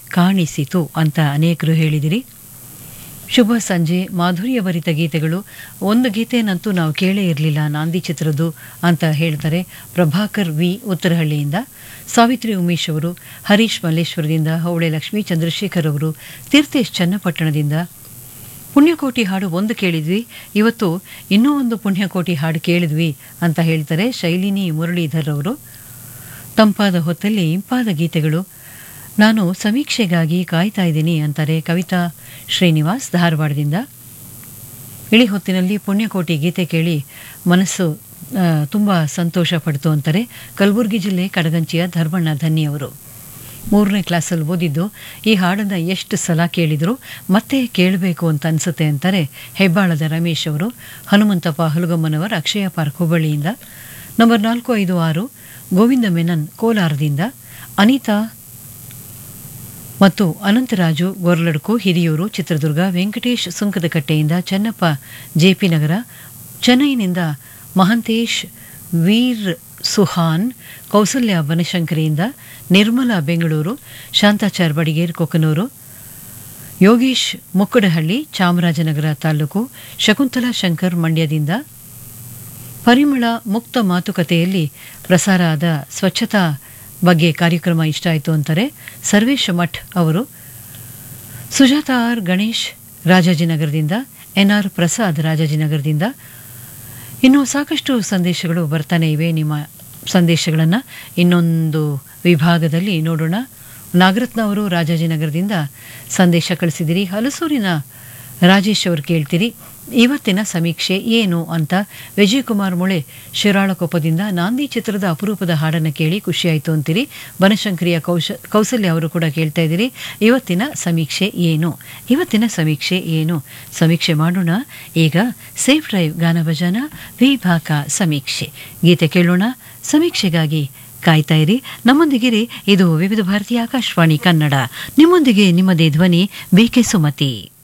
ಕಾಣಿಸಿತು ಅಂತ ಅನೇಕರು ಹೇಳಿದಿರಿ ಶುಭ ಸಂಜೆ ಮಾಧುರ್ಯಭರಿತ ಗೀತೆಗಳು ಒಂದು ಗೀತೆನಂತೂ ನಾವು ಕೇಳೇ ಇರಲಿಲ್ಲ ನಾಂದಿ ಚಿತ್ರದ್ದು ಅಂತ ಹೇಳ್ತಾರೆ ಪ್ರಭಾಕರ್ ವಿ ಉತ್ತರಹಳ್ಳಿಯಿಂದ ಸಾವಿತ್ರಿ ಉಮೇಶ್ ಅವರು ಹರೀಶ್ ಮಲ್ಲೇಶ್ವರದಿಂದ ಹೌಳೆ ಲಕ್ಷ್ಮೀ ಚಂದ್ರಶೇಖರ್ ಅವರು ತೀರ್ಥೇಶ್ ಚನ್ನಪಟ್ಟಣದಿಂದ ಪುಣ್ಯಕೋಟಿ ಹಾಡು ಒಂದು ಕೇಳಿದ್ವಿ ಇವತ್ತು ಇನ್ನೂ ಒಂದು ಪುಣ್ಯಕೋಟಿ ಹಾಡು ಕೇಳಿದ್ವಿ ಅಂತ ಹೇಳ್ತಾರೆ ಶೈಲಿನಿ ಮುರಳೀಧರ್ ಅವರು ತಂಪಾದ ಹೊತ್ತಲ್ಲಿ ಇಂಪಾದ ಗೀತೆಗಳು ನಾನು ಸಮೀಕ್ಷೆಗಾಗಿ ಕಾಯ್ತಾ ಇದ್ದೀನಿ ಅಂತಾರೆ ಕವಿತಾ ಶ್ರೀನಿವಾಸ್ ಧಾರವಾಡದಿಂದ ಇಳಿ ಹೊತ್ತಿನಲ್ಲಿ ಪುಣ್ಯಕೋಟಿ ಗೀತೆ ಕೇಳಿ ಮನಸ್ಸು ತುಂಬ ಸಂತೋಷ ಪಡ್ತು ಅಂತಾರೆ ಕಲಬುರಗಿ ಜಿಲ್ಲೆ ಕಡಗಂಚಿಯ ಧರ್ಮಣ್ಣ ಧನ್ಯವರು ಮೂರನೇ ಕ್ಲಾಸಲ್ಲಿ ಓದಿದ್ದು ಈ ಹಾಡನ್ನು ಎಷ್ಟು ಸಲ ಕೇಳಿದ್ರು ಮತ್ತೆ ಕೇಳಬೇಕು ಅಂತ ಅನಿಸುತ್ತೆ ಅಂತಾರೆ ಹೆಬ್ಬಾಳದ ರಮೇಶ್ ಅವರು ಹನುಮಂತಪ್ಪ ಹಲುಗಮ್ಮನವರ್ ಅಕ್ಷಯ ಪಾರ್ಕ್ ಹುಬ್ಬಳ್ಳಿಯಿಂದ ನಂಬರ್ ನಾಲ್ಕು ಐದು ಆರು ಗೋವಿಂದ ಮೆನನ್ ಕೋಲಾರದಿಂದ ಅನಿತಾ ಮತ್ತು ಅನಂತರಾಜು ಗೊರ್ಲಡ್ಕು ಹಿರಿಯೂರು ಚಿತ್ರದುರ್ಗ ವೆಂಕಟೇಶ್ ಸುಂಕದಕಟ್ಟೆಯಿಂದ ಚೆನ್ನಪ್ಪ ಜೆಪಿ ನಗರ ಚೆನ್ನೈನಿಂದ ಮಹಂತೇಶ್ ವೀರ್ ಸುಹಾನ್ ಕೌಸಲ್ಯ ಬನಶಂಕರಿಯಿಂದ ನಿರ್ಮಲಾ ಬೆಂಗಳೂರು ಶಾಂತಾಚಾರ್ ಬಡಿಗೇರ್ ಕೊಕ್ಕನೂರು ಯೋಗೇಶ್ ಮುಕ್ಕಡಹಳ್ಳಿ ಚಾಮರಾಜನಗರ ತಾಲೂಕು ಶಕುಂತಲಾ ಶಂಕರ್ ಮಂಡ್ಯದಿಂದ ಪರಿಮಳ ಮುಕ್ತ ಮಾತುಕತೆಯಲ್ಲಿ ಪ್ರಸಾರ ಆದ ಸ್ವಚ್ಛತಾ ಬಗ್ಗೆ ಕಾರ್ಯಕ್ರಮ ಇಷ್ಟ ಆಯಿತು ಅಂತಾರೆ ಸರ್ವೇಶ್ ಮಠ್ ಅವರು ಸುಜಾತ ಆರ್ ಗಣೇಶ್ ರಾಜಾಜಿನಗರದಿಂದ ಎನ್ ಆರ್ ಪ್ರಸಾದ್ ರಾಜಾಜಿನಗರದಿಂದ ಇನ್ನು ಸಾಕಷ್ಟು ಸಂದೇಶಗಳು ಬರ್ತಾನೆ ಇವೆ ನಿಮ್ಮ ಸಂದೇಶಗಳನ್ನು ಇನ್ನೊಂದು ವಿಭಾಗದಲ್ಲಿ ನೋಡೋಣ ನಾಗರತ್ನ ಅವರು ರಾಜಾಜಿನಗರದಿಂದ ಸಂದೇಶ ಕಳಿಸಿದಿರಿ ಹಲಸೂರಿನ ರಾಜೇಶ್ ಅವರು ಕೇಳ್ತೀರಿ ಇವತ್ತಿನ ಸಮೀಕ್ಷೆ ಏನು ಅಂತ ವಿಜಯಕುಮಾರ್ ಮುಳೆ ಶಿರಾಳಕೊಪ್ಪದಿಂದ ನಾಂದಿ ಚಿತ್ರದ ಅಪರೂಪದ ಹಾಡನ್ನು ಕೇಳಿ ಖುಷಿಯಾಯಿತು ಅಂತೀರಿ ಬನಶಂಕರಿಯ ಕೌಶ ಕೌಸಲ್ಯ ಅವರು ಕೂಡ ಕೇಳ್ತಾ ಇದ್ದೀರಿ ಇವತ್ತಿನ ಸಮೀಕ್ಷೆ ಏನು ಇವತ್ತಿನ ಸಮೀಕ್ಷೆ ಏನು ಸಮೀಕ್ಷೆ ಮಾಡೋಣ ಈಗ ಸೇಫ್ ಡ್ರೈವ್ ಗಾನಭಜನ ವಿಭಾಗ ಸಮೀಕ್ಷೆ ಗೀತೆ ಕೇಳೋಣ ಸಮೀಕ್ಷೆಗಾಗಿ ಕಾಯ್ತಾ ಇರಿ ನಮ್ಮೊಂದಿಗಿರಿ ಇದು ವಿವಿಧ ಭಾರತೀಯ ಆಕಾಶವಾಣಿ ಕನ್ನಡ ನಿಮ್ಮೊಂದಿಗೆ ನಿಮ್ಮದೇ ಧ್ವನಿ ಬೇಕೆ ಸುಮತಿ